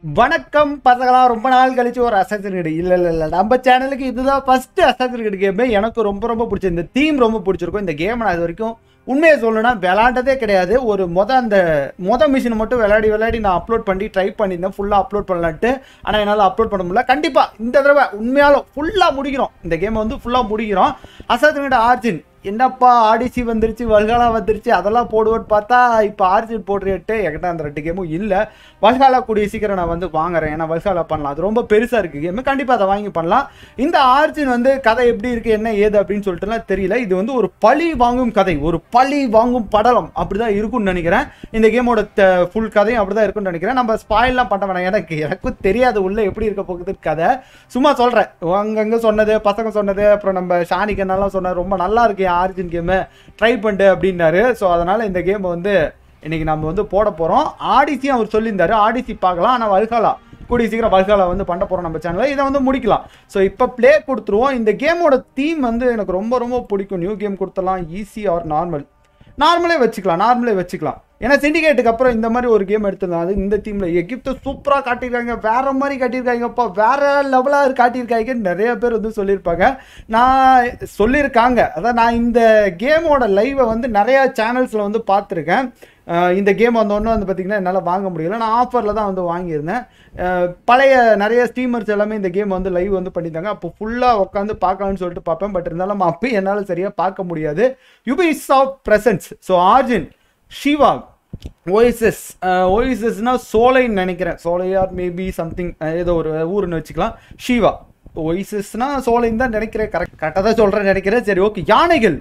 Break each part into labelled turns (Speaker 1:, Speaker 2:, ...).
Speaker 1: வணக்கம் பசங்களா ரொம்ப நாள் கழிச்சு ஒரு அசசன் கிடு இல்ல இல்ல இல்ல நம்ம சேனலுக்கு இதுதான் ஃபர்ஸ்ட் அசசன் கிடு கேமே எனக்கு ரொம்ப ரொம்ப பிடிச்ச இந்த தீம் ரொம்ப பிடிச்சிருக்கும் இந்த கேம் நான் இது வரைக்கும் உண்மையை சொல்லணும்னா விளாண்டதே கிடையாது ஒரு மொத அந்த மொத மிஷினை மட்டும் விளையாடி விளையாடி நான் அப்லோட் பண்ணி ட்ரை பண்ணியிருந்தேன் ஃபுல்லாக அப்லோட் பண்ணலான்ட்டு ஆனால் என்னால் அப்லோட் பண்ண முடியல கண்டிப்பாக இந்த தடவை உண்மையாலும் ஃபுல்லாக முடிக்கிறோம் இந்த கேமை வந்து ஃபுல்லாக முடிக்கிறோம் அசசன் ஆர்ஜின் என்னப்பா ஆடிசி வந்துருச்சு வல்காலா வந்துருச்சு அதெல்லாம் போடுவோன்னு பார்த்தா இப்போ ஆர்ஜின் போடுறேட்டு என்கிட்ட அந்த ரெண்டு கேமும் இல்லை வல்காலா கூடிய சீக்கிரம் நான் வந்து வாங்குறேன் ஏன்னா வல்காலா பண்ணலாம் அது ரொம்ப பெருசாக இருக்குது கேமு கண்டிப்பாக அதை வாங்கி பண்ணலாம் இந்த ஆர்ஜின் வந்து கதை எப்படி இருக்குது என்ன ஏது அப்படின்னு சொல்லிட்டுலாம் தெரியல இது வந்து ஒரு பழி வாங்கும் கதை ஒரு பழி வாங்கும் படலம் அப்படி தான் இருக்கும்னு நினைக்கிறேன் இந்த கேமோட ஃபுல் கதையும் அப்படி தான் இருக்கும்னு நினைக்கிறேன் நம்ம ஸ்பாயில்லாம் பண்ண வேணாம் எனக்கு எனக்கும் தெரியாது உள்ள எப்படி இருக்க போகுது கதை சும்மா சொல்கிறேன் அங்கங்கே சொன்னது பசங்க சொன்னது அப்புறம் நம்ம ஷானிக்கன்னெல்லாம் சொன்னது ரொம்ப நல்லா இருக்கு ஆரிஜின் கேமு ட்ரை பண்ணிட்டு அப்படின்னாரு ஸோ அதனால் இந்த கேமை வந்து இன்னைக்கு நம்ம வந்து போட போகிறோம் ஆடிசியும் அவர் சொல்லியிருந்தாரு ஆடிசி பார்க்கலாம் ஆனால் வல்காலா கூடிய சீக்கிரம் வல்காலா வந்து பண்ண போகிறோம் நம்ம சேனலில் இதை வந்து முடிக்கலாம் ஸோ இப்போ ப்ளே கொடுத்துருவோம் இந்த கேமோட தீம் வந்து எனக்கு ரொம்ப ரொம்ப பிடிக்கும் நியூ கேம் கொடுத்துடலாம் ஈஸி ஆர் நார்மல் நார்மலே வச்சுக்கலாம் நார்மலே வச்சுக்கலாம் ஏன்னா சிண்டிகேட்டுக்கு அப்புறம் இந்த மாதிரி ஒரு கேம் எடுத்திருந்தோம் அது இந்த டீமில் எகிப்தை சூப்பராக காட்டியிருக்காங்க வேற மாதிரி காட்டியிருக்காங்கப்பா வேற லெவலாக காட்டியிருக்காங்கன்னு நிறைய பேர் வந்து சொல்லியிருப்பாங்க நான் சொல்லியிருக்காங்க அதான் நான் இந்த கேமோட லைவை வந்து நிறையா சேனல்ஸில் வந்து பார்த்துருக்கேன் அஹ் இந்த கேம் வந்தோடனே வந்து பார்த்திங்கன்னா என்னால் வாங்க முடியல நான் ஆஃபரில் தான் வந்து வாங்கியிருந்தேன் அஹ் பழைய நிறைய ஸ்ட்ரீமர்ஸ் எல்லாமே இந்த கேம் வந்து லைவ் வந்து பண்ணியிருந்தாங்க அப்போ ஃபுல்லாக உட்காந்து பார்க்கலாம்னு சொல்லிட்டு பார்ப்பேன் பட் இருந்தாலும் அப்பயும் என்னால் சரியாக பார்க்க முடியாது யூபிஸ் of presence so origin Siwa oasis ஓஎஸ்எஸ்னா சோலைன்னு நினைக்கிறேன் சோலையார் மேபி சம்திங் ஏதோ ஒரு ஊருன்னு வச்சுக்கலாம் ஷிவா ஓய்சஸ்னா சோலைன்னு தான் நினைக்கிறேன் கரெக்ட் கரெக்டாக தான் சொல்கிறேன் நினைக்கிறேன் சரி ஓகே யானைகள்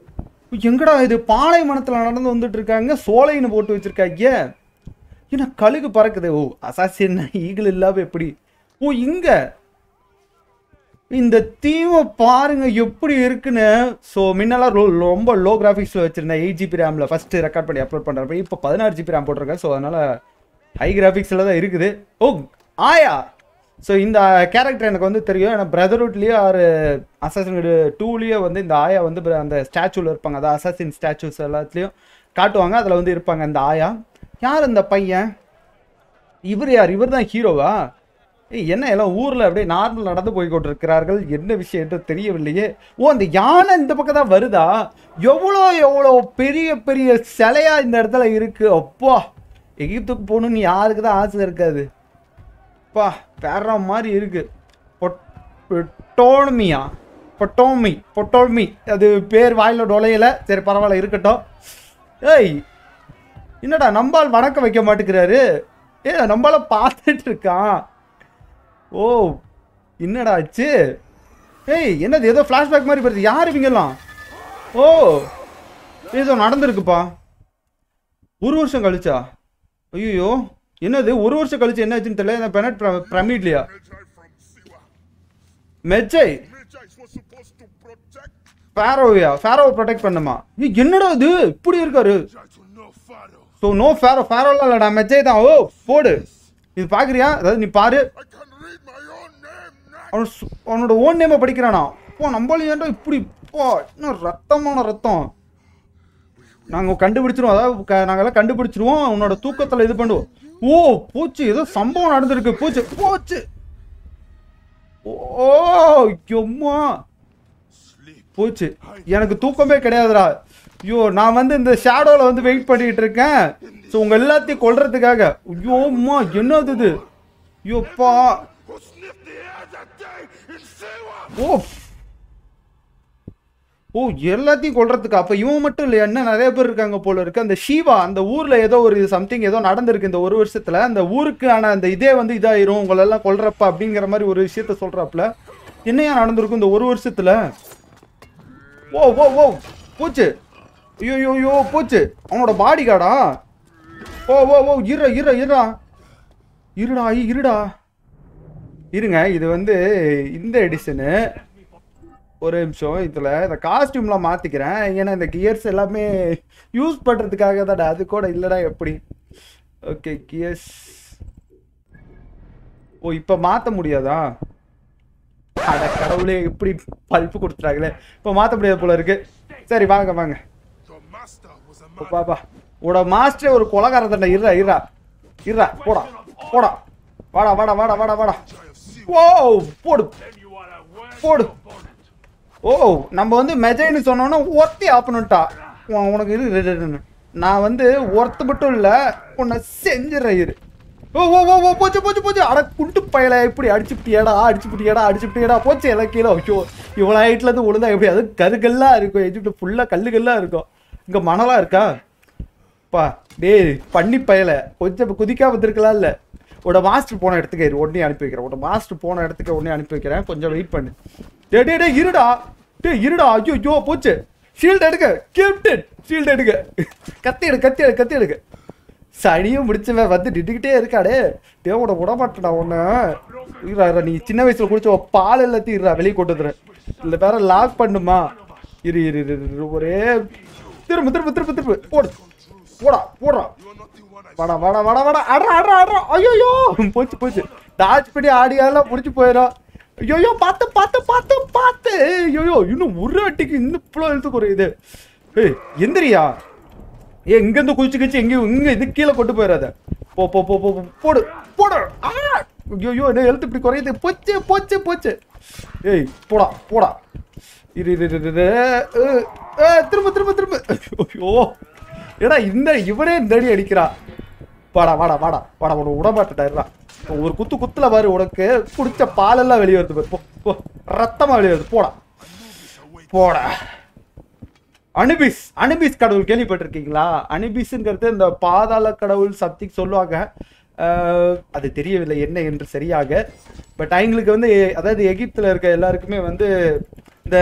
Speaker 1: எங்கடா இது பாலைவனத்தில் நடந்து வந்துட்டு இருக்காங்க சோலைன்னு போட்டு வச்சிருக்காங்க என்ன கழுகு பறக்குது ஓ அசாசின் ஈகிள் இல்லாம எப்படி ஓ இங்க இந்த தீமை பாருங்க எப்படி இருக்குன்னு ஸோ முன்னெல்லாம் ரோ- ரொம்ப லோ கிராஃபிக்ஸில் வச்சிருந்தேன் எயிட் ஜிபி ரேமில் ஃபஸ்ட்டு ரெக்கார்ட் பண்ணி அப்லோட் பண்ணுறப்ப இப்போ பதினாறு ஜிபி ரேம் போட்டிருக்கேன் ஸோ அதனால் ஹை கிராஃபிக்ஸில் தான் இருக்குது ஓ ஆயா ஸோ இந்த கேரக்டர் எனக்கு வந்து தெரியும் ஏன்னா பிரதர்ஹுட்லேயே ஆறு அசாசின் டூலேயே வந்து இந்த ஆயா வந்து br- அந்த ஸ்டாச்சுவில் இருப்பாங்க அதாவது அசாசின் ஸ்டாச்சுஸ் எல்லாத்துலேயும் காட்டுவாங்க அதில் வந்து இருப்பாங்க இந்த ஆயா யார் இந்த பையன் இவர் யார் இவர் தான் ஹீரோவா ஏய் என்ன எல்லாம் ஊரில் அப்படியே நார்மல் நடந்து போய் கொண்டிருக்கிறார்கள் என்ன விஷயம் என்று தெரியவில்லையே ஓ அந்த யானை இந்த பக்கம் தான் வருதா எவ்வளோ எவ்வளோ பெரிய பெரிய சிலையா இந்த இடத்துல இருக்கு அப்பா எகிப்துக்கு போகணும்னு யாருக்கு தான் ஆசை இருக்காது அப்பா வேற மாதிரி இருக்கு பொட்டோமியா பொட்டோமி பொட்டோமி அது பேர் வாயில டொலையில சரி பரவாயில்ல இருக்கட்டும் ஏய் என்னடா நம்பால் வணக்கம் வைக்க மாட்டேங்கிறாரு ஏ நம்பால பார்த்துட்டு இருக்கான் ஓ என்னடா ஆச்சு ஏய் என்னது ஏதோ ஃப்ளாஷ்பேக் மாதிரி வருது யார் இவங்கெல்லாம் ஓ ஏதோ நடந்திருக்குப்பா ஒரு வருஷம் கழிச்சா ஐயோ என்னது ஒரு வருஷம் கழிச்சு என்ன ஆச்சுன்னு தெரியல இந்த பெனட் பிரமிட்லையா
Speaker 2: Magi from Siwa.
Speaker 1: மெஜை
Speaker 2: Magi was supposed to protect
Speaker 1: ஃபேரோவியா ஃபேரோவை ப்ரொடெக்ட் பண்ணுமா ஏய், என்னடா இது இப்படி இருக்காரு
Speaker 2: Magi to know Pharaoh.
Speaker 1: So no Pharaoh ஃபேரோலாம் இல்லைடா மெஜை தான் ஓ போடு இது பார்க்குறியா அதாவது நீ பாரு
Speaker 2: I can read my own name now.
Speaker 1: அவன் சு- அவனோட ஓன் நேமை படிக்கிறானா போ நம்மளும் ஏன்டா இப்படி போ இன்னும் ரத்தமான ரத்தம் நாங்கள் கண்டுபிடிச்சிருவோம் அதாவது க- நாங்கெல்லாம் கண்டுபிடிச்சிருவோம் உன்னோட தூக்கத்தில் இது பண்ணுவோம் ஓ போச்சு ஏதோ சம்பவம் நடந்திருக்கு போச்சு போச்சு ஓ எம்மா
Speaker 2: Sleep.
Speaker 1: போச்சு எனக்கு தூக்கமே கிடையாதுடா ஐயோ நான் வந்து இந்த ஷேடோவில் வந்து வெயிட் பண்ணிட்டு இருக்கேன் ஸோ உங்கள் எல்லாத்தையும் கொல்றதுக்காக ஐயோ அம்மா என்னது இது ஐயோப்பா
Speaker 2: Who sniffed the air that day in Siwa?
Speaker 1: ஓ ஓ எல்லாத்தையும் கொல்றதுக்கு அப்ப இவன் மட்டும் இல்லையா என்ன நிறைய பேர் இருக்காங்க போல இருக்கு அந்த ஷீவா அந்த ஊர்ல ஏதோ ஒரு சம்திங் ஏதோ நடந்திருக்கு இந்த ஒரு வருஷத்துல அந்த ஊருக்கான அந்த இதே வந்து இதாயிரும் உங்களை எல்லாம் கொல்றப்ப அப்படிங்கிற மாதிரி ஒரு விஷயத்த சொல்றாப்ல என்னையா நடந்திருக்கும் இந்த ஒரு வருஷத்துல ஓ ஓ ஓ போச்சு ஐயோ ஐயோ, ஐயோ போச்சு அவனோட பாடி கார்டா ஓ ஓ ஓ இருடா இருடா இருடா இருடா ஐ, இருடா இருங்க இது வந்து இந்த எடிஷனு ஒரு நிமிஷம் இதில் இந்த காஸ்டியூம்லாம் மாற்றிக்கிறேன் ஏன்னா இந்த கியர்ஸ் எல்லாமே யூஸ் பண்ணுறதுக்காக தான்டா அது கூட இல்லைடா எப்படி ஓகே கியர்ஸ் ஓ இப்போ மாற்ற முடியாதா அட கடவுளே இப்படி பல்ப்பு கொடுத்துட்டாங்களே இப்போ மாற்ற முடியாது போல இருக்கு சரி வாங்க வாங்க
Speaker 2: The master was a
Speaker 1: இப்போ
Speaker 2: man.
Speaker 1: பாப்பா உட மாஸ்டரே ஒரு கொலகாரத்தண்டா இருடா இருடா இருடா போடா போடா வாடா வாடா வாடா வாடா வாடா ஓ போடு போடு ஓ நம்ம வந்து மெஜைன்னு சொன்னோன்னா ஒர்த்தி ஆப்பணுன்ட்டா உன் உனக்கு இரு இரு, இரு, இரு. நான் வந்து ஒர்த்து மட்டும் இல்லை உன்னை செஞ்சிடறேன் இரு ஓ ஓ ஓ ஓ போச்சு போச்சு போச்சு அட குண்டு பயல இப்படி அடிச்சுப்பிட்டியாடா அடிச்சுப்பிட்டியாடா அடிச்சுப்பிட்டியாடா போச்சு எல்லாம் கீழே ஐயோ இவ்வளோ ஹைட்ல இருந்து விழுந்தா எப்படி அது கருகல்லாம் இருக்கும் எஜிப்ட் ஃபுல்லாக கல்லுகள்லாம் இருக்கும் இங்கே மணலாம் இருக்கா பா டேய் பண்ணி பயல கொஞ்சம் குதிக்காம வந்திருக்கலாம் இல்ல உட மாஸ்டர் போன இடத்துக்கு இரு உடனே அனுப்பி வைக்கிறேன் உட மாஸ்டர் போன இடத்துக்கு உடனே அனுப்பி வைக்கிறேன் கொஞ்சம் வெயிட் பண்ணு டே டே டே இருடா டே இருடா ஐயோ ஐயோ போச்சு ஷீல்டு எடுக்க கிஃப்டட் ஷீல்டு எடுக்க கத்தி எடு கத்தி எடு கத்தி எடுக்க சனியும் முடிச்சவன் வந்து நின்றுக்கிட்டே இருக்காடே தேவோட விட மாட்டேடா உன்ன இருடா இருடா, நீ சின்ன வயசுல குடிச்ச உன் பால் எல்லாத்தையும் இருடா வெளியே கொண்டு வந்துடுறேன் இல்லை வேற லாக் பண்ணுமா இரு இரு இரு, இரு ஒரே திரும்ப திரும்ப திரும்ப திரும்ப போடு போடா போடுறா வாடா வாடா வாடா வாடா அட்ரா அட்ரா அட்ரா ஐயோ போச்சு போச்சு டாச் பண்ணி ஆடி எல்லாம் முடிச்சு போயிடும் ஐயோ பார்த்து பார்த்து பார்த்து பார்த்து ஐயோ இன்னும் ஒரு அட்டிக்கு இன்னும் இவ்வளோ எழுத்து குறையுது ஏய் எந்திரியா ஏ இங்கேருந்து குதிச்சு கிச்சு எங்கேயும் இங்கே இது கீழே கொண்டு போயிடாத போ போ போ போ போ, போடு போடு ஆ ஐயோ என்ன எழுத்து இப்படி குறையுது போச்சு போச்சு போச்சு ஏய் போடா போடா இரு இரு இரு, இரு ஏ, ஏ, திரும்ப திரும்ப திரும்ப ஐயோ ஏடா இந்த இவனே இந்த அடி அடிக்கிறா வாடா வாடா வாடா வாடா உன விடமாட்டா ஒரு குத்து குத்துல பாரு உனக்கு குடிச்ச பாலெல்லாம் வெளியே வருது பாரு. போ போ ரத்தமா வெளியே வருது போடா போடா அனுபிஸ் அனுபிஸ் கடவுள் கேள்விப்பட்டிருக்கீங்களா அனுபிஸ்ங்கிறது இந்த பாதாள கடவுள் சக்தி சொல்லுவாங்க அஹ், அது தெரியவில்லை என்ன என்று சரியாக பட் அவங்களுக்கு வந்து அதாவது எகிப்தில் இருக்க எல்லாருக்குமே வந்து இந்த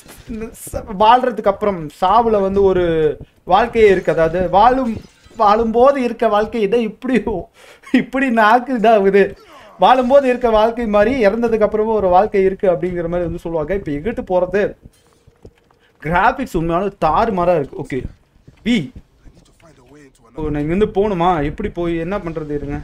Speaker 1: ச- வாழ்றதுக்கு அப்புறம் சாவுல வந்து ஒரு வாழ்க்கையே இருக்கு அதாவது வாழும் வாழும்போது இருக்க வாழ்க்கை இதை இப்படி இப்படி நாக்கு இதாகுது வாழும்போது இருக்க வாழ்க்கை மாதிரி இறந்ததுக்கு அப்புறமும் ஒரு வாழ்க்கை இருக்கு அப்படிங்கிற மாதிரி வந்து சொல்லுவாங்க இப்போ எகிட்டு போறது கிராஃபிக்ஸ் உண்மையான தாறு மாறா இருக்கு ஓகே பி
Speaker 2: I need to find a way into
Speaker 1: oh
Speaker 2: another.
Speaker 1: நான் இங்கேருந்து போகணுமா எப்படி போய் என்ன பண்ணுறது இருங்க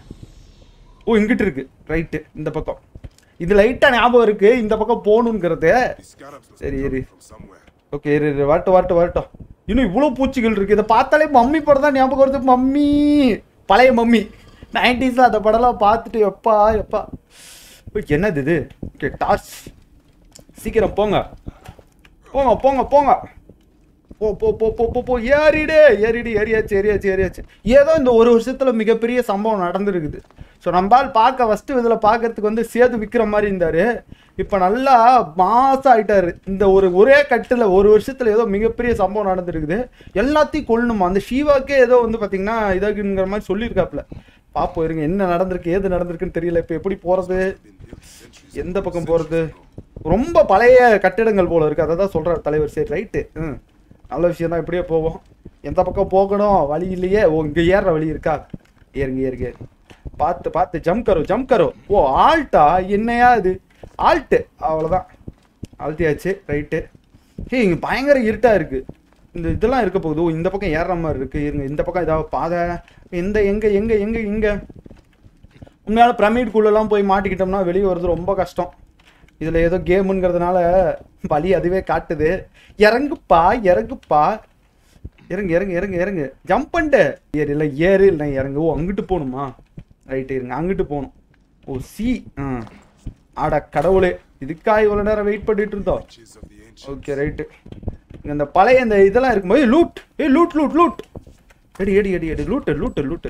Speaker 1: ஓ இங்கிட்டு இருக்கு ரைட்டு இந்த பக்கம் இது லைட்டாக ஞாபகம் இருக்கு இந்த பக்கம் போகணுங்கிறது
Speaker 2: These scarabs must
Speaker 1: சரி
Speaker 2: be
Speaker 1: இரு
Speaker 2: coming from somewhere.
Speaker 1: ஓகே இரு இரு வரட்டும் வரட்டும் வரட்டும் இன்னும் இவ்வளோ பூச்சிகள் இருக்கு இதை பார்த்தாலே மம்மி படம் தான் ஞாபகம் வருது மம்மி பழைய மம்மி நைன்டிஸில் அந்த படம்லாம் பார்த்துட்டு எப்பா எப்பா ஓய், என்னது இது ஓகே டார்ச் சீக்கிரம் போங்க போங்க போங்க போங்க போ போ போ போ போ போ ஏறிடு ஏறிடு ஏறியாச்சு ஏறியாச்சு ஏறியாச்சு ஏதோ இந்த ஒரு வருஷத்துல மிகப்பெரிய சம்பவம் நடந்திருக்குது ஸோ நம்மால் பார்க்க ஃபஸ்ட்டு இதில் பார்க்கறதுக்கு வந்து சேது விற்கிற மாதிரி இருந்தார் இப்போ நல்லா மாசம் ஆயிட்டாரு இந்த ஒரு ஒரே கட்டில் ஒரு வருஷத்தில் ஏதோ மிகப்பெரிய சம்பவம் நடந்திருக்குது எல்லாத்தையும் கொல்லணுமா அந்த ஷீவாக்கே ஏதோ வந்து பார்த்தீங்கன்னா இதாகுங்கிற மாதிரி சொல்லியிருக்காப்புல பார்ப்போம் இருங்க என்ன நடந்திருக்கு ஏது நடந்திருக்குன்னு தெரியல இப்போ எப்படி போகிறது
Speaker 2: Been built centuries
Speaker 1: எந்த பக்கம் போகிறது ரொம்ப பழைய கட்டிடங்கள் போல இருக்கு அதை தான் சொல்கிறார் தலைவர் சரி ரைட்டு ம் நல்ல விஷயம் தான் இப்படியே போவோம் எந்த பக்கம் போகணும் வழி இல்லையே ஓ இங்கே ஏறுற வழி இருக்கா ஏறுங்க ஏறுங்க ஏறுங்க. பார்த்து பார்த்து ஜம்ப் கரோ ஜம்ப் கரோ ஓ ஆல்ட்டா என்னையா இது ஆல்ட்டு அவ்வளோதான் ஆல்ட்டியாச்சு ரைட்டு ஏய் இங்கே பயங்கர இருட்டாக இருக்குது இந்த இதெல்லாம் இருக்க போகுது ஓ இந்த பக்கம் ஏறுற மாதிரி இருக்குது இருங்க இந்த பக்கம் ஏதாவது பாதை எந்த எங்கே எங்கே எங்கே இங்கே உண்மையால பிரமிட்குள்ளெல்லாம் போய் மாட்டிக்கிட்டோம்னா வெளியே வர்றது ரொம்ப கஷ்டம் இதில் ஏதோ கேமுங்கிறதுனால வழி அதுவே காட்டுது இறங்குப்பா இறங்குப்பா இறங்கு இறங்கு இறங்கு இறங்கு ஜம்ப் பண்ணிட்டு ஏறு இல்லை ஏறு இல்லை இறங்கு ஓ அங்கிட்டு போகணுமா ரைட்டு இருங்க அங்கிட்டு போகணும் ஓ சி ஆ ஆட கடவுளே இதுக்கா இவ்வளோ நேரம் வெயிட் பண்ணிட்டு இருந்தோம்
Speaker 2: riches of the ancient.
Speaker 1: Okay right இந்த பழைய இந்த இதெல்லாம் இருக்கும்போது லூட் ஏ லூட் லூட் லூட் எடி எடி எடி எடி loot loot loot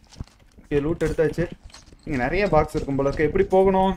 Speaker 1: okay loot எடுத்தாச்சு இங்கே நிறைய பாக்ஸ் இருக்கும் போல இருக்கு எப்படி போகணும்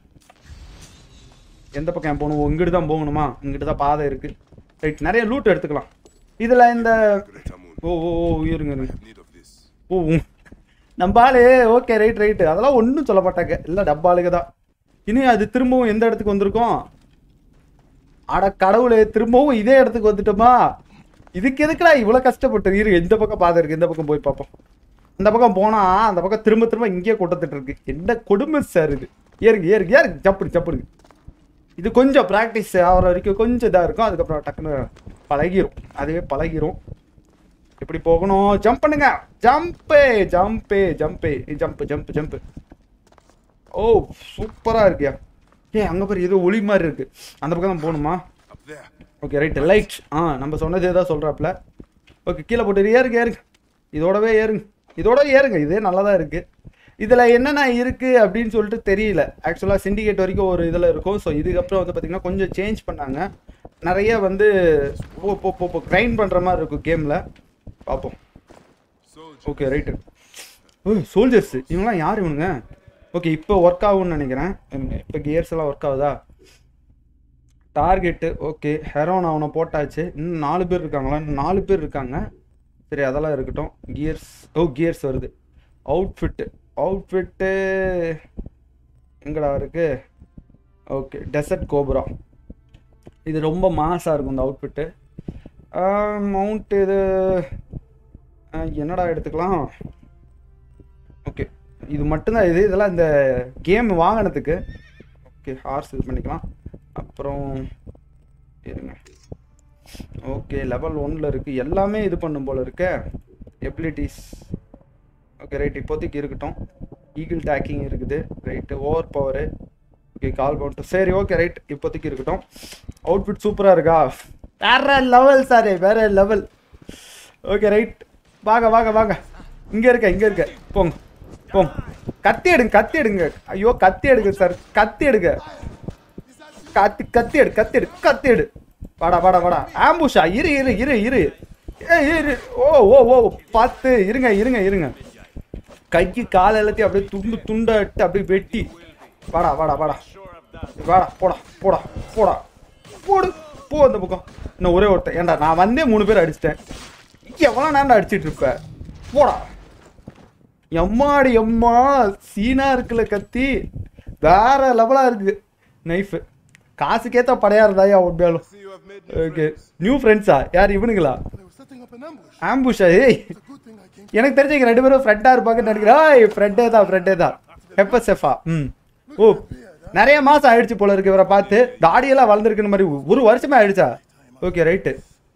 Speaker 1: எந்த பக்கம் போகணும் இங்கிட்டு தான் போகணுமா இங்கிட்டு தான் பாதை இருக்கு ரைட் நிறைய லூட் எடுத்துக்கலாம் இதில் இந்த
Speaker 2: Greater moon.
Speaker 1: ஓ ஓ ஓ இருங்க
Speaker 2: I
Speaker 1: இருங்க
Speaker 2: have need of this.
Speaker 1: ஓ உம். நம்ம ஆளு ஓகே ரைட் ரைட்டு அதெல்லாம் ஒன்றும் சொல்ல மாட்டாங்க இல்லை டப்பா ஆளுங்க தான் இனி அது திரும்பவும் எந்த இடத்துக்கு வந்திருக்கோம் அட கடவுளே திரும்பவும் இதே இடத்துக்கு வந்துட்டோமா இதுக்கு எதுக்குடா இவ்வளோ கஷ்டப்பட்டு இரு இந்த பக்கம் பாதை இருக்கு இந்த பக்கம் போய் பார்ப்போம் அந்த பக்கம் போனா அந்த பக்கம் திரும்ப திரும்ப இங்கேயே கொட்டத்துட்டு இருக்கு என்ன கொடுமை சார் இது ஏறுங்க ஏறுங்க ஏறுங்க ஜப்புடு ஜப்புடுங்க இது கொஞ்சம் ப்ராக்டிஸ் ஆகிற வரைக்கும் கொஞ்சம் இதாக இருக்கும் அதுக்கப்புறம் டக்குன்னு பழகிரும் அதுவே பழகிரும் எப்படி போகணும் ஜம்ப் பண்ணுங்க ஜம்பே ஜம்பே ஜம்பே ஜம்ப் ஜம்ப் ஜம்ப் ஓ சூப்பரா இருக்கியா ஏ அங்க பாரு ஏதோ ஒளி மாதிரி இருக்கு அந்த பக்கம் தான் போகணுமா
Speaker 2: Up there.
Speaker 1: Okay right light ஆ நம்ம சொன்னதே தான் சொல்றாப்ல ஓகே கீழே போட்டு ஏறுங்க ஏறுங்க இதோடவே ஏறுங்க இதோட ஏறுங்க இதே நல்லா தான் இருக்கு இதில் என்னென்ன இருக்குது அப்படின்னு சொல்லிட்டு தெரியல ஆக்சுவலாக சிண்டிகேட் வரைக்கும் ஒரு இதில் இருக்கும் ஸோ இதுக்கப்புறம் வந்து பார்த்திங்கன்னா கொஞ்சம் சேஞ்ச் பண்ணாங்க நிறைய வந்து இப்போ கிரைண்ட் பண்ணுற மாதிரி இருக்கும் கேமில் பார்ப்போம் ஓகே ரைட்டு ஓ சோல்ஜர்ஸ் இவங்களாம் யார் இவனுங்க ஓகே இப்போ ஒர்க் ஆகும்னு நினைக்கிறேன் இப்போ கியர்ஸ் எல்லாம் ஒர்க் ஆகுதா டார்கெட்டு ஓகே ஹெரோன் அவனை போட்டாச்சு இன்னும் நாலு பேர் இருக்காங்களா இன்னும் நாலு பேர் இருக்காங்க சரி அதெல்லாம் இருக்கட்டும் கியர்ஸ் ஓ கியர்ஸ் வருது அவுட்ஃபிட்டு அவுட்ஃபிட்டு எங்கடா இருக்கு ஓகே டெசர்ட் கோப்ரா இது ரொம்ப மாசாக இருக்கும் இந்த அவுட்ஃபிட்டு மவுண்ட் இது ஆ, என்னடா எடுத்துக்கலாம் ஓகே இது மட்டும்தான் இது இதெல்லாம் இந்த கேம் வாங்கினதுக்கு ஓகே ஹார்ஸ் இது பண்ணிக்கலாம் அப்புறம் இருங்க ஓகே லெவல் ஒன்ல இருக்குது எல்லாமே இது பண்ணும் போல இருக்க எபிலிட்டிஸ் ஓகே ரைட் இப்போதைக்கு இருக்கட்டும் ஈகிள் டேக்கிங் இருக்குது ரைட்டு ஓவர் பவரு ஓகே கால் பவுண்ட் சரி ஓகே ரைட் இப்போதைக்கு இருக்கட்டும் அவுட்ஃபிட் சூப்பராக இருக்கா வேற லெவல் சார் வேற லெவல் ஓகே ரைட் வாங்க வாங்க வாங்க இங்கே இருக்க இங்கே இருக்க போங்க போங்க கத்தி எடுங்க கத்தி எடுங்க ஐயோ கத்தி எடுங்க சார் கத்தி எடுங்க கத்தி கத்தி எடு கத்தி எடு கத்தி எடு வாடா வாடா வாடா ஆம்புஷா இரு இரு இரு இரு ஏ இரு ஓ ஓ ஓ பார்த்து இருங்க இருங்க இருங்க கைக்கு கால் எல்லாத்தையும் அப்படியே துண்டு துண்டாட்டு அப்படியே வெட்டி வாடா வாடா வாடா வாடா போடா போடா போடா போடு போ அந்த பக்கம் இன்னும் ஒரே ஒருத்தன் ஏன்டா நான் வந்தே மூணு பேர் அடிச்சிட்டேன் எவ்வளோ நேரம் அடிச்சிட்டு இருப்ப போடா எம்மாடி எம்மா சீனா இருக்குல்ல கத்தி வேற லெவலா இருக்கு நைஃப் காசுக்கேத்த படையா இருந்தாயா உண்மையாலும்
Speaker 2: See you have made
Speaker 1: okay new ஃப்ரெண்ட்ஸா யார் இவனுங்களா
Speaker 2: They were setting up an ambush.
Speaker 1: ஆம்புஷா ஏய்
Speaker 2: It's a good thing I came.
Speaker 1: எனக்கு தெரிஞ்ச இங்க ரெண்டு பேரும் ஃப்ரெண்டா இருப்பாங்கன்னு நினைக்கிறேன் ஏய் ஃப்ரெண்டே தான் ஃப்ரெண்டே தான் ஹெப்பர் செஃபா ம் ஓ நிறைய மாசம் ஆயிடுச்சு போல இருக்கு இவரை பார்த்து தாடியெல்லாம் வளர்ந்துருக்குன்னு மாதிரி ஒரு வருஷமே ஆயிடுச்சா ஓகே ரைட்டு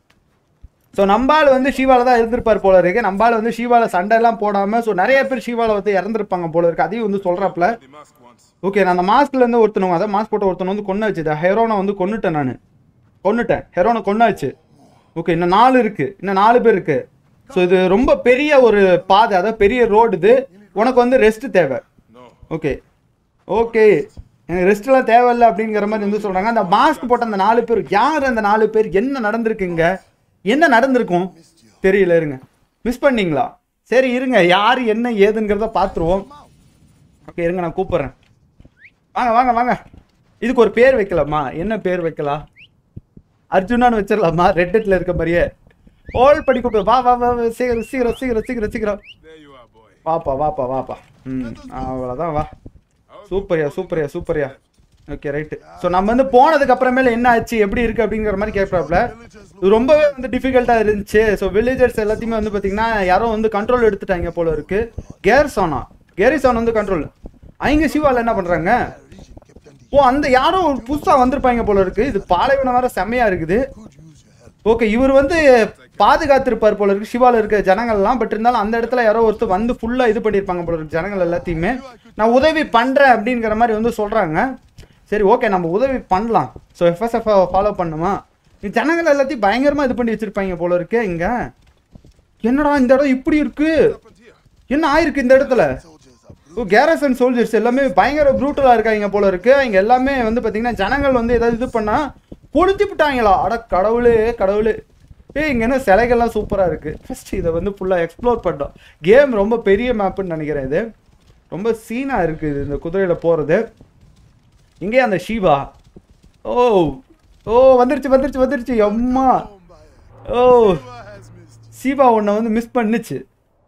Speaker 1: ஸோ நம்பால் வந்து ஷீவால தான் இருந்திருப்பார் போல இருக்கு நம்பால் வந்து ஷீவால சண்டை எல்லாம் போடாம ஸோ நிறைய பேர் ஷீவால வந்து இறந்துருப்பாங்க போல இருக்கு அதையும் வந்து சொல்றாப்ல
Speaker 2: The mask once.
Speaker 1: ஓகே நான் அந்த மாஸ்க்ல இருந்து ஒருத்தனுங்க அதான் மாஸ்க் போட்ட ஒருத்தனை வந்து கொண்டு வச்சு ஹெரோனை வந்து கொன்னுட்டேன் நான் கொன்னுட்டேன் ஹெரோனை கொண்டாச்சு ஓகே இன்னும் நாலு இருக்கு இன்னும் நாலு பேர் இருக்கு ஸோ இது ரொம்ப பெரிய ஒரு பாதை அதாவது பெரிய ரோடு இது உனக்கு வந்து ரெஸ்ட் தேவை
Speaker 2: No.
Speaker 1: ஓகே ஓகே எனக்கு ரெஸ்ட்லாம் தேவையில்லை அப்படிங்கிற மாதிரி வந்து சொல்றாங்க அந்த மாஸ்க் போட்ட அந்த நாலு பேர் யார் அந்த நாலு பேர் என்ன நடந்திருக்குங்க என்ன நடந்திருக்கும் தெரியல இருங்க மிஸ் பண்ணீங்களா சரி இருங்க யார் என்ன ஏதுங்கிறத பார்த்துருவோம் ஓகே இருங்க நான் கூப்பிட்றேன் வாங்க வாங்க வாங்க இதுக்கு ஒரு பேர் வைக்கலாமா என்ன பேர் வைக்கலாம் அர்ஜுனான்னு வச்சிடலாமா ரெட்டட்ல இருக்க மாதிரியே ஹோல் பண்ணி கூப்பிடு வா வா வா வா, சீக்கிரம் சீக்கிரம் சீக்கிரம் சீக்கிரம் சீக்கிரம்
Speaker 2: There you are, boy.
Speaker 1: வாப்பா வாப்பா வாப்பா ம் அவ்வளோதான் வா சூப்பர்யா சூப்பர்யா சூப்பர்யா ஓகே ரைட்டு ஸோ நம்ம வந்து போனதுக்கு அப்புறமேல என்ன ஆச்சு எப்படி இருக்கு அப்படிங்கிற மாதிரி கேட்குறாப்புல இது ரொம்பவே வந்து டிஃபிகல்ட்டாக இருந்துச்சு ஸோ வில்லேஜர்ஸ் எல்லாத்தையுமே வந்து பார்த்தீங்கன்னா யாரோ வந்து கண்ட்ரோல் எடுத்துட்டாங்க போல இருக்கு கேர்சானா கேரிசான் வந்து கண்ட்ரோல் அவங்க சிவால என்ன பண்ணுறாங்க ஓ அந்த யாரோ ஒரு புதுசாக வந்திருப்பாங்க போல இருக்கு இது பாலைவனம் வேற செம்மையா இருக்குது ஓகே இவர் வந்து பாதுகாத்திருப்பார் போல இருக்கு சிவால இருக்க ஜனங்கள்லாம் பட் இருந்தாலும் அந்த இடத்துல யாரோ ஒருத்தர் வந்து ஃபுல்லா இது பண்ணியிருப்பாங்க போல இருக்கு ஜனங்கள் எல்லாத்தையுமே நான் உதவி பண்றேன் அப்படிங்கிற மாதிரி வந்து சொல்றாங்க சரி ஓகே நம்ம உதவி பண்ணலாம் ஸோ எஃப்எஸ்எஃப் ஃபாலோ பண்ணுமா இந்த ஜனங்கள் எல்லாத்தையும் பயங்கரமா இது பண்ணி வச்சிருப்பாங்க போல இருக்கு இங்க என்னடா இந்த இடம் இப்படி இருக்கு என்ன ஆயிருக்கு இந்த இடத்துல ஓ கேரசன் சோல்ஜர்ஸ் எல்லாமே பயங்கர ப்ரூட்டலாக இருக்காங்க போல இருக்கு இங்க எல்லாமே வந்து பார்த்தீங்கன்னா ஜனங்கள் வந்து ஏதாவது இது பண்ணா பொழுத்தி விட்டாங்களா அட கடவுளே கடவுளே ஏய் இங்க என்ன சிலைகள்லாம் சூப்பராக இருக்கு ஃபர்ஸ்ட் இதை வந்து ஃபுல்லாக எக்ஸ்ப்ளோர் பண்ணோம் கேம் ரொம்ப பெரிய மேப்புன்னு நினைக்கிறேன் இது ரொம்ப சீனாக இருக்குது இந்த குதிரையில் போகிறது இங்கே அந்த ஷீவா ஓ ஓ வந்துருச்சு வந்துருச்சு வந்துருச்சு அம்மா ஓ சீவா உன்னை வந்து மிஸ் பண்ணுச்சு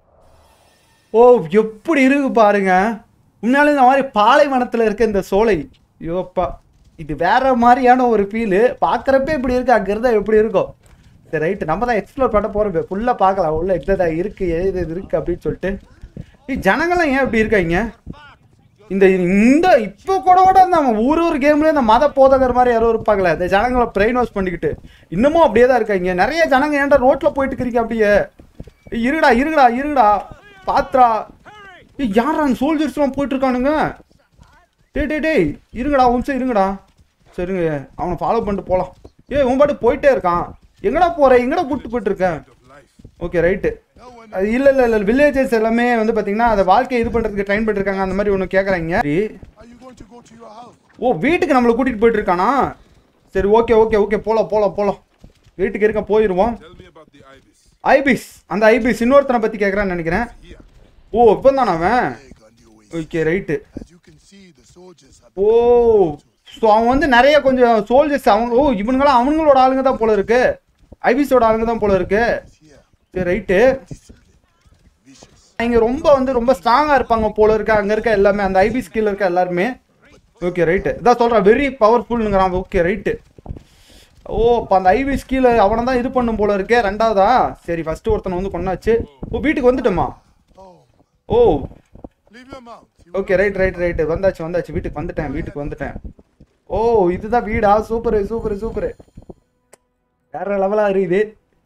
Speaker 1: ஓ எப்படி இருக்கு பாருங்க உண்மையாலே இந்த மாதிரி பாலைவனத்தில் இருக்க இந்த சோலை ஐயோப்பா இது வேற மாதிரியான ஒரு ஃபீலு பார்க்குறப்ப இப்படி இருக்கு அங்கே இருந்தால் எப்படி இருக்கும் சரி ரைட்டு நம்ம தான் எக்ஸ்ப்ளோர் பண்ண போகிறோம் ஃபுல்லாக பார்க்கலாம் உள்ள எக்ஸாக்டாக இருக்கு எது இது இருக்கு அப்படின்னு சொல்லிட்டு ஏய், ஜனங்கள்லாம் ஏன் இப்படி இருக்காங்க இந்த இந்த இப்போ கூட கூட நம்ம ஒரு ஒரு கேம்ல இந்த மத போதகர் மாதிரி யாரோ இருப்பாங்களே இந்த ஜனங்களை பிரெயின் வாஷ் பண்ணிக்கிட்டு இன்னமும் அப்படியே தான் இருக்காங்க நிறைய ஜனங்க ஏன்டா ரோட்ல போயிட்டு இருக்கிறீங்க அப்படியே ஏய், இருடா இருடா இருடா பாத்ரா ஏய் யாரா சோல்ஜர்ஸ்லாம் போயிட்டு இருக்கானுங்க டேய் டேய் டேய் இருங்கடா ஒரு நிமிஷம் இருங்கடா சரிங்க அவனை ஃபாலோ பண்ணிட்டு போகலாம் ஏய் உன் பாட்டு போயிட்டே இருக்கான் எங்கடா போற எங்கடா கூட்டு போயிட்டு இருக்க
Speaker 2: of life.
Speaker 1: ஓகே ரைட்டு அது இல்லை இல்லை இல்லை வில்லேஜஸ் எல்லாமே வந்து பார்த்தீங்கன்னா அதை வாழ்க்கையை இது பண்ணுறதுக்கு ட்ரைன் பண்ணிருக்காங்க அந்த மாதிரி ஒன்று கேட்குறாங்க சரி
Speaker 2: Are you going to go to your house?
Speaker 1: ஓ வீட்டுக்கு நம்மளை கூட்டிகிட்டு போயிட்டு இருக்கானா சரி ஓகே ஓகே ஓகே போகலாம் போகலாம் போகலாம் வீட்டுக்கு இருக்க போயிடுவோம்
Speaker 2: Tell me about the ibis.
Speaker 1: ஐபிஸ் அந்த ஐபிஸ் இன்னொருத்தனை பற்றி கேட்குறான்னு நினைக்கிறேன்
Speaker 2: Here,
Speaker 1: ஓ இப்போ தானே அவன்
Speaker 2: egg on your waist.
Speaker 1: Okay right
Speaker 2: As you can see, the soldiers have
Speaker 1: oh so அவன் வந்து நிறைய கொஞ்சம் சோல்ஜர்ஸ் அவங்க ஓ இவனுங்களாம் அவனுங்களோட ஆளுங்க தான் போல இருக்கு ஐபிஸோட ஆளுங்க தான் போல இருக்கு
Speaker 2: here.
Speaker 1: சரி ரைட்டு
Speaker 2: Discipline. Vicious.
Speaker 1: இங்க ரொம்ப வந்து ரொம்ப ஸ்ட்ராங்கா இருப்பாங்க போல இருக்கு அங்க இருக்க எல்லாமே அந்த ஐபி ஸ்கில் இருக்க எல்லாருமே ஓகே ரைட்டு இதான் சொல்றேன் வெரி பவர்ஃபுல்னுங்கிறான் ஓகே ரைட்டு ஓ இப்போ அந்த ஐபி ஸ்கில் அவனை தான் இது பண்ணும் போல இருக்கே ரெண்டாவதா சரி ஃபர்ஸ்ட் ஒருத்தனை வந்து கொண்டாச்சு ஓ வீட்டுக்கு வந்துட்டோமா
Speaker 2: Oh,
Speaker 1: oh
Speaker 2: leave your mount. You
Speaker 1: okay right right right வந்தாச்சு வந்தாச்சு வீட்டுக்கு வந்துட்டேன் வீட்டுக்கு வந்துட்டேன் ஓ இதுதான் வீடா சூப்பர் சூப்பர் சூப்பர் வேற லெவலா இருக்குது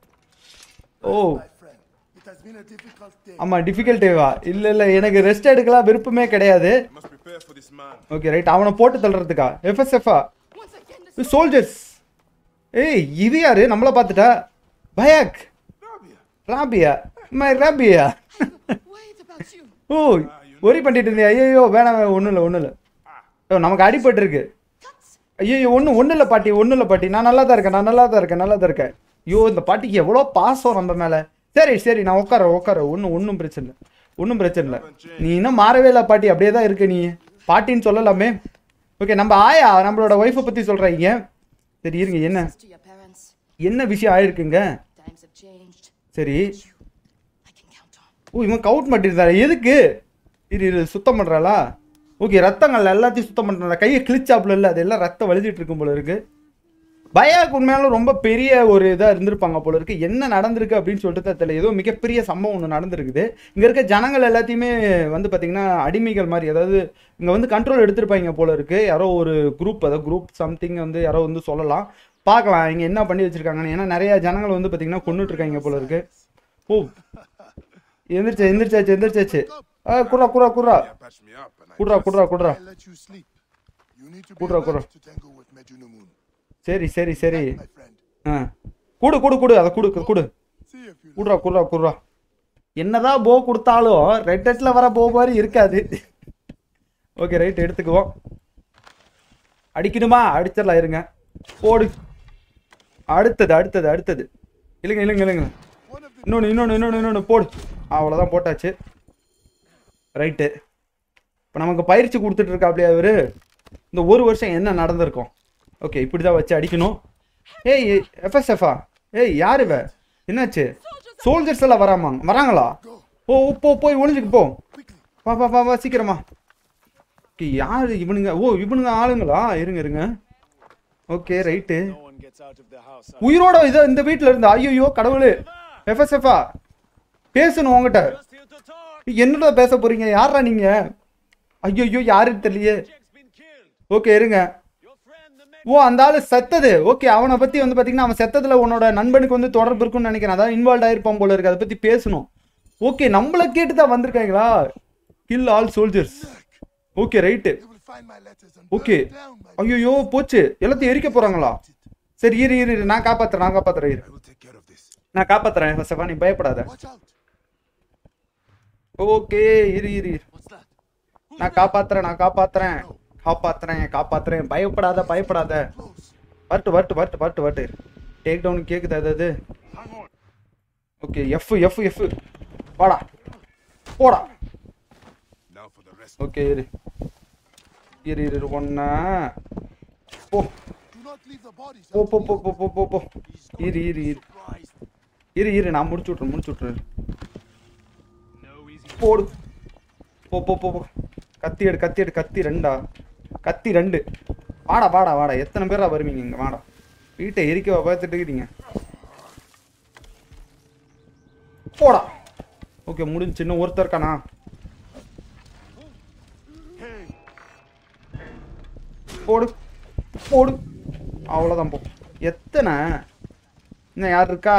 Speaker 1: ஓ
Speaker 2: my friend. It has been a difficult day.
Speaker 1: ஆமா டிஃபிகல்ட்டேவா இல்ல இல்ல எனக்கு ரெஸ்ட் எடுக்கலாம் விருப்பமே கிடையாது
Speaker 2: You must prepare for this man.
Speaker 1: Okay right அவனை போட்டு தள்ளுறதுக்கா எஃப்எஸ்எஃப்ஆ சோல்ஜர்ஸ் ஏய் இது யாரு நம்மள பார்த்துட்டா Bayek
Speaker 2: Rabia.
Speaker 1: Rabia my Rabia
Speaker 3: Wait about you.
Speaker 1: ஓ ஒரி பண்ணிட்டு இருந்தேன் ஐயோ வேணாம் ஒன்றும் இல்லை ஒன்றும் இல்லை ஓ நமக்கு அடிபட்டு இருக்கு
Speaker 3: Cuts.
Speaker 1: ஐயோ ஒன்றும் ஒன்றும் இல்லை பாட்டி ஒன்றும் இல்லை பாட்டி நான் நல்லா தான் இருக்கேன் நான் நல்லா தான் இருக்கேன் நல்லா தான் இருக்கேன் ஐயோ இந்த பாட்டிக்கு எவ்வளோ பாசம் நம்ம மேலே சரி சரி நான் உட்கார உட்கார ஒன்றும் ஒன்றும் பிரச்சனை இல்லை ஒன்றும் பிரச்சனை இல்லை நீ இன்னும் மாறவே இல்லை பாட்டி அப்படியே தான் இருக்கு நீ பாட்டின்னு சொல்லலாமே ஓகே நம்ம ஆயா நம்மளோட ஒய்ஃபை பற்றி சொல்கிறீங்க சரி இருங்க என்ன
Speaker 3: To your parents.
Speaker 1: என்ன விஷயம் ஆயிருக்குங்க
Speaker 3: Times have changed.
Speaker 1: சரி
Speaker 3: I can count on.
Speaker 1: ஓ இவன் கவுட் மாட்டிருந்தாரு எதுக்கு இரு இரு சுத்தம் பண்ணுறாளா ஓகே ரத்தங்கள் எல்லாத்தையும் சுத்தம் பண்ணுறா கையை கிழிச்சாப்புல இல்லை அது எல்லாம் ரத்தம் வலிச்சிட்டு இருக்கும் போல இருக்கு பயாக்கு உண்மையாலும் ரொம்ப பெரிய ஒரு இதாக இருந்திருப்பாங்க போல இருக்கு என்ன நடந்திருக்கு அப்படின்னு சொல்லிட்டு தான் தெரியல ஏதோ மிகப்பெரிய சம்பவம் ஒன்று நடந்திருக்குது இங்கே இருக்க ஜனங்கள் எல்லாத்தையுமே வந்து பார்த்தீங்கன்னா அடிமைகள் மாதிரி அதாவது இங்கே வந்து கண்ட்ரோல் எடுத்திருப்பாங்க போல இருக்கு யாரோ ஒரு குரூப் அதாவது குரூப் சம்திங் வந்து யாரோ வந்து சொல்லலாம் பார்க்கலாம் இங்கே என்ன பண்ணி வச்சிருக்காங்கன்னு ஏன்னா நிறைய ஜனங்கள் வந்து பார்த்தீங்கன்னா கொண்டுட்டு இருக்காங்க போல இருக்கு ஓ எந்திரிச்சா எந்திரிச்சாச்சு எந்திரிச்சாச்சு ஆ குர்ரா குர்ரா குர்ரா
Speaker 2: Yeah, patch me up and I
Speaker 1: குர்ரா
Speaker 2: just-
Speaker 1: குர்ரா குர்ரா
Speaker 2: I let you sleep. You need to be
Speaker 1: Kudra, kudra.
Speaker 2: alert to tangle with Medunamun.
Speaker 1: சரி சரி சரி
Speaker 2: My friend.
Speaker 1: ஆ குடு குடு குடு அதை குடு குடு
Speaker 2: See if you
Speaker 1: குடுறா குடுறா குடுறா என்னதான் போ கொடுத்தாலும் ரெட் ஹெட்ல வர போ மாதிரி இருக்காது ஓகே ரைட் எடுத்துக்குவோம் அடிக்கணுமா அடிச்சிடலாம் இருங்க போடு அடுத்தது அடுத்தது அடுத்தது இல்லைங்க இல்லைங்க இல்லைங்க
Speaker 2: one of the
Speaker 1: இன்னொன்று இன்னொன்று இன்னொன்று இன்னொன்று போடு அவ்வளோதான் போட்டாச்சு ரைட்டு இப்போ நமக்கு பயிற்சி கொடுத்துட்டு இருக்காப்லையா அவரு இந்த ஒரு வருஷம் என்ன நடந்திருக்கும் ஓகே இப்படி தான் வச்சு அடிக்கணும் ஏய் எஃப்எஸ்எஃப்ஆ ஏய் யார் இவ என்னாச்சு சோல்ஜர்ஸ் எல்லாம் வராமாங்க வராங்களா ஓ ஓ, போ போய் ஒளிஞ்சுக்கு போ வா வா வா வா சீக்கிரமா ஓகே யார் இவனுங்க ஓ இவனுங்க ஆளுங்களா இருங்க இருங்க okay right
Speaker 4: No one gets out of the house.
Speaker 1: உயிரோட இதை இந்த வீட்டில் இருந்தா ஐயோ கடவுளே எஃப்எஸ்எஃப்ஆ பேசணும் உங்ககிட்ட
Speaker 4: Just here to talk.
Speaker 1: என்னடா பேச போறீங்க யாரா நீங்க ஐயோ யாருன்னு தெரியலையே
Speaker 4: Jack's been killed.
Speaker 1: ஓகே இருங்க
Speaker 4: Your friend, the Meg.
Speaker 1: ஓ அந்த ஆளு செத்தது ஓகே அவனை பத்தி வந்து பாத்தீங்கன்னா அவன் செத்ததுல உன்னோட நண்பனுக்கு வந்து தொடர்பு இருக்குன்னு நினைக்கிறேன் அதான் இன்வால்வ் ஆயிருப்பான் போல இருக்கு அதை பத்தி பேசணும் ஓகே நம்மள கேட்டு தான் வந்திருக்காங்களா kill all soldiers okay right
Speaker 2: You will find my letters and
Speaker 1: okay
Speaker 2: burn down my
Speaker 1: ஐயோ போச்சு எல்லாத்தையும் எரிக்க போறாங்களா சரி இரு இரு இரு நான் காப்பாத்துறேன் நான் காப்பாத்துறேன் இரு
Speaker 2: I will take care of this.
Speaker 1: நான் காப்பாத்துறேன் ஃபர்ஸ்ட் நீ பயப்படாத
Speaker 2: Watch out.
Speaker 1: ஓகே இரு இரு இரு
Speaker 2: What's that?
Speaker 1: நான் காப்பாத்துறேன் நான் காப்பாத்துறேன் காப்பாத்துறேன் காப்பாத்துறேன் பயப்படாத பயப்படாத
Speaker 2: Close.
Speaker 1: வரட்டு வரட்டு வரட்டு வரட்டு வரட்டு டேக் டவுன் கேக்குது அது அது ஓகே எஃப் எஃப் எஃப் வாடா போடா
Speaker 2: Now for the rest.
Speaker 1: Okay இரு இரு இரு இரு ஒன்னா போ
Speaker 2: Do not leave the bodies.
Speaker 1: போ போ போ போ போ போ போ இரு இரு இரு இரு இரு நான் முடிச்சு விட்றேன் முடிச்சு விட்றேன் போடு போ போ போ போ கத்தி எடு கத்தி எடு கத்தி ரெண்டா கத்தி ரெண்டு வாடா வாடா வாடா எத்தனை பேரா வருவீங்க இங்க வாடா வீட்டை எரிக்க பார்த்துட்டு இருக்கிறீங்க போடா ஓகே முடிஞ்சு இன்னும் ஒருத்தர் இருக்கானா போடு போடு அவ்வளோதான் போ எத்தனை இன்னும் யார் இருக்கா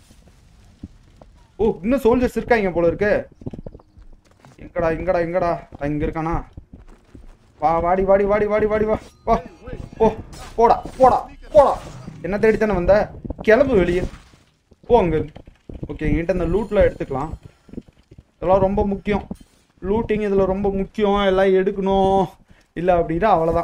Speaker 1: ஓ இன்னும் சோல்ஜர்ஸ் இருக்காங்க போல இருக்கு எங்கடா எங்கடா எங்கடா அ, இங்க இருக்கானா வா வாடி வாடி வாடி வாடி வாடி வா வா போ போடா போடா போடா என்ன தேடி தானே வந்த கிளம்பு வெளியே போ அங்க இருந்து. ஓகே என்கிட்ட இந்த லூட்டில் எடுத்துக்கலாம் இதெல்லாம் ரொம்ப முக்கியம் லூட்டிங் இதில் ரொம்ப முக்கியம் எல்லாம் எடுக்கணும் இல்லை அப்படின்னா அவ்வளோதான்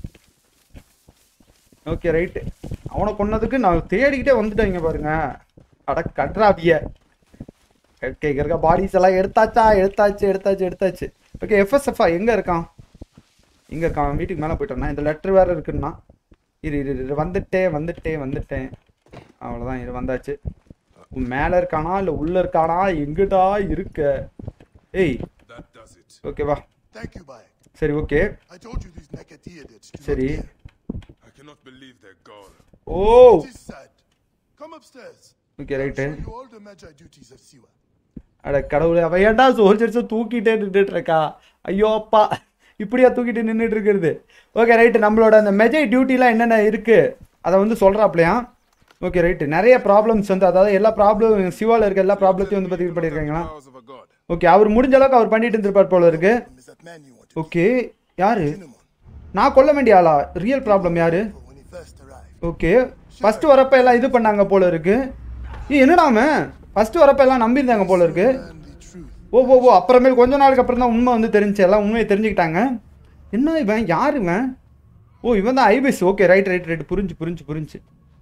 Speaker 1: ஓகே ரைட்டு அவனை கொன்னதுக்கு நான் தேடிக்கிட்டே வந்துட்டேங்க பாருங்க அட கட்ராபிய ஓகே இங்க இருக்க பாடிஸ் எல்லாம் எடுத்தாச்சா எடுத்தாச்சு எடுத்தாச்சு எடுத்தாச்சு ஓகே எஃப்எஸ்எஃப்ஆ எங்கே இருக்கான் இங்கே இருக்கான் அவன் வீட்டுக்கு மேலே போயிட்டானா இந்த லெட்டர் வேறு இருக்குன்னா இரு இரு இரு வந்துட்டேன் வந்துட்டேன் வந்துட்டேன் அவ்வளோதான் இது வந்தாச்சு உன் மேலே இருக்கானா இல்லை உள்ளே இருக்கானா எங்கிட்டா இருக்க ஏய்
Speaker 2: That does it.
Speaker 1: ஓகேவா
Speaker 2: Thank you, Bayek.
Speaker 1: சரி okay
Speaker 2: I told you these Nakatiyadids do
Speaker 1: சரி
Speaker 2: not care. I cannot believe they're gone.
Speaker 1: Oh
Speaker 2: It is sad. Come upstairs.
Speaker 1: Okay
Speaker 2: I'll
Speaker 1: right
Speaker 2: show you all the Magi duties of Siwa.
Speaker 1: அட கடவுளே அவ ஏன்டா சோல்ஜர்ஸை தூக்கிட்டே நின்றுட்டு இருக்கா ஐயோ அப்பா இப்படியா தூக்கிட்டு நின்றுட்டு இருக்கிறது ஓகே ரைட்டு நம்மளோட அந்த மெஜை டியூட்டிலாம் என்னென்ன இருக்கு அதை வந்து சொல்கிறாப்லையா ஓகே ரைட்டு நிறைய ப்ராப்ளம்ஸ் வந்து அதாவது எல்லா ப்ராப்ளம் சிவாவில் இருக்க எல்லா ப்ராப்ளத்தையும் வந்து பற்றி பண்ணியிருக்காங்களா
Speaker 2: Powers of a god.
Speaker 1: Okay அவர் முடிஞ்ச அளவுக்கு அவர் பண்ணிட்டு இருந்திருப்பார் போல இருக்கு
Speaker 2: Is that man you wanted?
Speaker 1: Okay யாரு
Speaker 2: Cinnamon.
Speaker 1: நான் கொல்ல வேண்டிய ஆளா ரியல் ப்ராப்ளம் யாரு
Speaker 2: For when he first arrived.
Speaker 1: Okay first வரப்ப எல்லாம் இது பண்ணாங்க போல இருக்கு ஏய் என்னடா அவன் ஃபர்ஸ்ட் வரப்ப எல்லாம் நம்பியிருந்தாங்க போல இருக்கு
Speaker 2: And the truth.
Speaker 1: ஓ ஓ ஓ அப்புறமேல் கொஞ்ச நாளுக்கு அப்புறம் தான் உண்மை வந்து தெரிஞ்சு எல்லாம் உண்மையை தெரிஞ்சுக்கிட்டாங்க என்ன இவன் யார் இவன் ஓ இவன் தான் IPS okay right right right புரிஞ்சு புரிஞ்சு புரிஞ்சு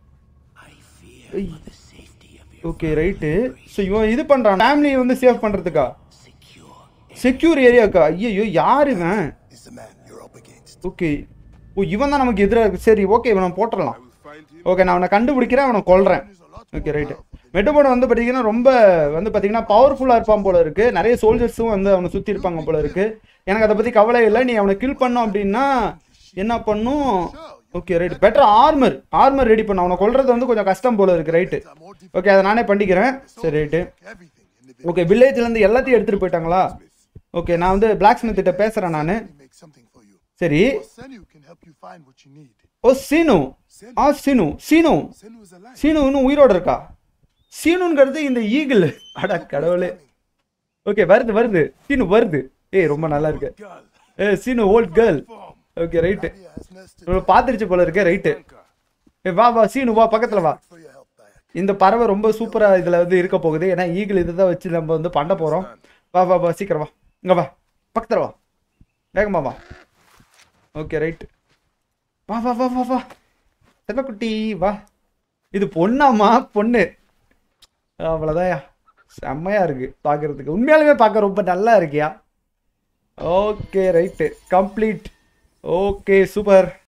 Speaker 1: ஓகே ரைட்டு ஸோ இவன் இது பண்ணுறான் ஃபேமிலியை வந்து சேவ் பண்ணுறதுக்கா செக்யூர் ஏரியாக்கா ஐயோ யார் இவன்
Speaker 2: Is the man you're up against.
Speaker 1: Okay ஓ இவன் தான் நமக்கு எதிராக இருக்கு சரி ஓகே இவனை போட்டுடலாம்
Speaker 2: I will find him.
Speaker 1: Okay நான் அவனை கண்டுபிடிக்கிறேன் அவனை கொல்றேன் ஓகே ரைட்டு மெட்டபோன் வந்து பார்த்தீங்கன்னா ரொம்ப வந்து பார்த்தீங்கன்னா பவர்ஃபுல்லாக இருப்பான் போல இருக்கு நிறைய சோல்ஜர்ஸும் வந்து அவனை சுற்றி இருப்பாங்க போல இருக்கு எனக்கு அதை பற்றி கவலை இல்லை நீ அவனை கில் பண்ணோம் அப்படின்னா என்ன பண்ணும் okay right better armour armour ready பண்ண அவனை கொல்றது வந்து கொஞ்சம் கஷ்டம் போல இருக்கு right
Speaker 2: Are more difficult.
Speaker 1: Okay அதை நானே பண்ணிக்கிறேன் சரி right
Speaker 2: Everything in the village.
Speaker 1: Okay வில்லேஜ்லேருந்து எல்லாத்தையும் எடுத்துகிட்டு போயிட்டாங்களா ஓகே நான் வந்து பிளாக் ஸ்மித் கிட்ட பேசுகிறேன் நான்
Speaker 2: Let me make something for you.
Speaker 1: சரி
Speaker 2: Or Senu can help you find what you need.
Speaker 1: O Seenu ah Seenu Seenu
Speaker 2: Senu is alive.
Speaker 1: Seenu இன்னும் உயிரோட இருக்கா சீனுங்கிறது இந்த ஈகிள் அட கடவுளே ஓகே வருது வருது சீனு வருது ஏய் ரொம்ப நல்லா இருக்கு
Speaker 2: Girl.
Speaker 1: ஏ சீனு old girl
Speaker 2: Form.
Speaker 1: Okay right
Speaker 2: He has nursed it
Speaker 1: இவ்வளோ பார்த்துருச்சு போல இருக்கு ரைட்டு ஏ வா வா சீனு வா பக்கத்தில் வா
Speaker 2: for your help, Bayek.
Speaker 1: இந்த பறவை ரொம்ப சூப்பராக இதில் வந்து இருக்க போகுது ஏன்னா ஈகிள் இதை தான் வச்சு நம்ம வந்து பண்ண போகிறோம் வா வா வா சீக்கிரம் வா இங்கே வா பக்கத்தில் வா வேகமா வா ஓகே ரைட்டு வா வா வா வா வா செல்லக்குட்டி வா இது பொண்ணாமா பொண்ணு அவ்வளோதான்யா செம்மையாக இருக்கு பார்க்கறதுக்கு உண்மையாலுமே பார்க்க ரொம்ப நல்லா இருக்கியா okay right complete okay super